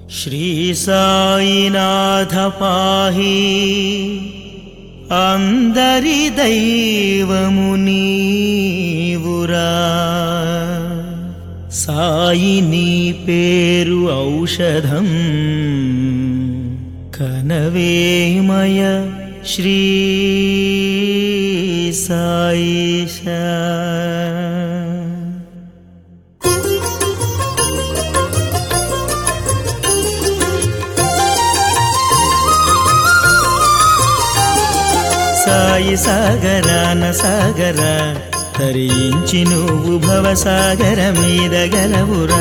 శ్రీ సాయినాథ పాహి అందరి దైవము నీవురా సాయి నీ పేరు ఔషధం కనవేమయ శ్రీ సాయిషా సాయి సాగరాన సాగర తరించి నువ్వు భవసాగర మీద గలవురా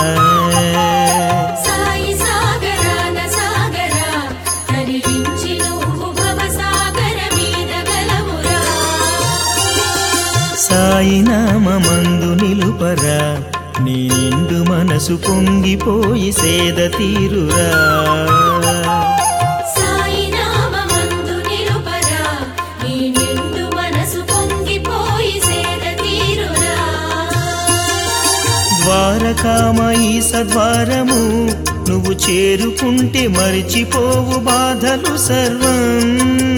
సాయి సాగరాన సాగర తరించి నువ్వు భవసాగర మీద గలవురా సాయి నామందు నిలుపరా నీ నిండు మనసు పొంగిపోయి సేద తీరురా సాయి నామమందు నిలుపరా నీ నిండు మనసు పొంగిపోయి సేద తీరురా ద్వారకామయి సద్వారము నువ్వు చేరుకుంటే మరిచిపోవు బాధలు సర్వం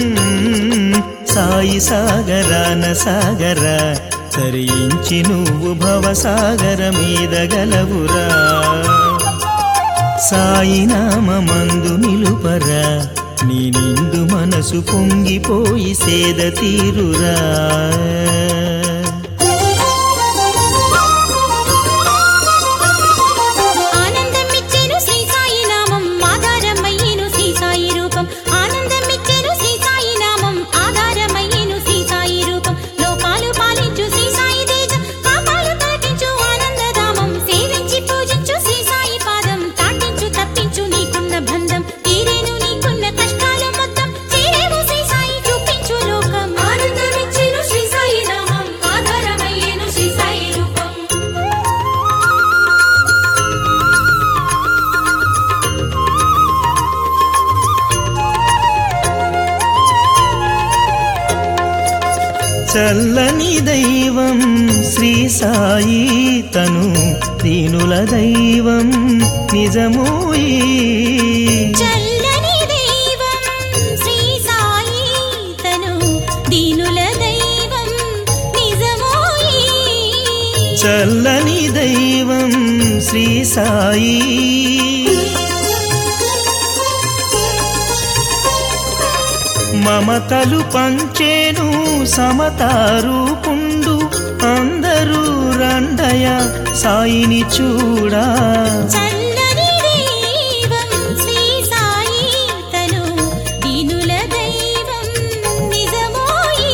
సాయి సాగరాన సాగర తరించి నువ్వు భవసాగర మీద గలవురా సాయి నామందు నిలుపరా నీ నిండు మనసు పొంగిపోయి సేద తీరురా ఆనందమిచ్చెను శ్రీ సాయి నామం ఆధారమయ్యేను శ్రీ సాయి రూపం ఆనందమిచ్చెను శ్రీ సాయి నామం ఆధారమయ్యేను శ్రీ సాయి రూపం లోకాలు పాలించు శ్రీ సాయి తేజం పాపాలు తొలగించు ఆనందధామం సేవించి పూజించు శ్రీ సాయి పాదం తాటించు తప్పించు నీకున్న బంధం తీరేను నీకున్న కష్టాలు మొత్తం చేరేవు శ్రీ సాయి చూపించు లోకం ఆనందమిచ్చెను శ్రీ సాయి నామం ఆధారమయ్యేను శ్రీ సాయి రూపం చల్లని దైవం శ్రీ సాయి తను దీనుల దైవం నిజమోయి చల్లని దైవం శ్రీ సాయి తను దీనుల దైవం నిజమోయి చల్లని దైవం శ్రీ సాయి మమతలు పంచేను సమతారూపుండు అందరూ రండయ సాయిని చూడా చల్లని దైవం శ్రీ సాయి తను దీనుల దైవం నిజమోయి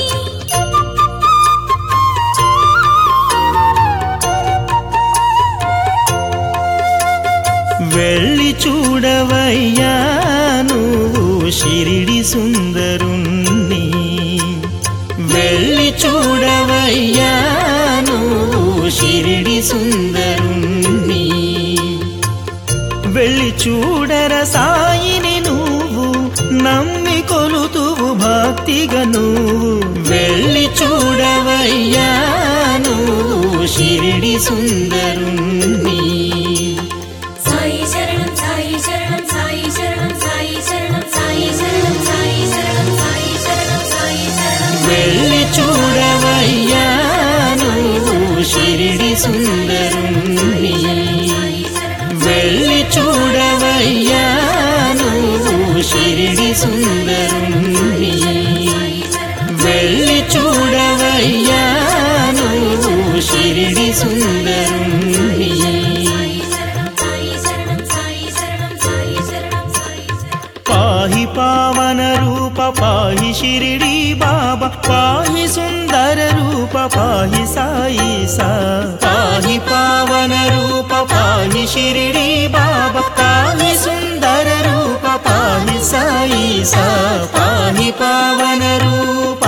వెళ్ళి చూడవయ్యా నువ్వు షిరిడి సుందరుణ్ణి వెళ్ళి చూడవయ్యా నువ్వు షిరిడి సుందరుణ్ణి వెళ్ళి చూడర సాయిని నువ్వు నమ్మి కొలుతువు భక్తిగా నువ్వు వెళ్ళి చూడవయ్యా నువ్వు షిరిడి సుందరుణ్ణి సాయి శరణం సాయి శరణం సాయి శరణం సాయి శరణం సాయి శరణం సాయి శరణం సాయి శరణం సాయి శరణం వెళ్ళి చూడవయ్యా నువ్వు షిరిడి సుందరుణ్ణి వెళ్ళి చూడవయ్యా నువ్వు షిరిడి సుందరుణ్ణి వెళ్ళి చూడవయ్యా నువ్వు షిరిడి సుందరుణ్ణి సాయి శరణం సాయి శరణం సాయి శరణం సాయి శరణం పాహి పావన రూప పాహి షిరిడి బాబా పాహి సుందర రూప పాహి సాయి సా పాహి పావన రూప పాహి షిరిడి బాబా పాహి సుందర రూప పాహి సాయి సా పాహి పావన రూప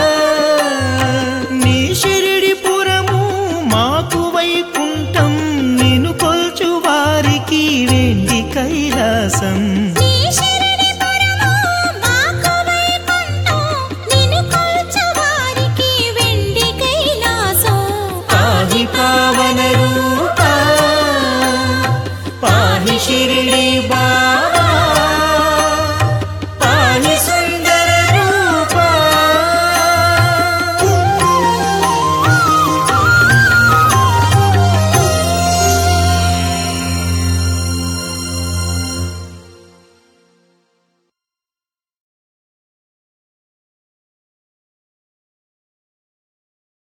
నీ షిరిడి పురము మాకు వైకుంఠం నిన్ను కొల్చు వారికి వెండి కైలాసం నీ శరణి పరమా మాకు వైకుంఠం నిన్ను కొల్చు వారికి వెండి కైలాసం పాహి పావన రూప పాహి పాహి షిరిడి బాబా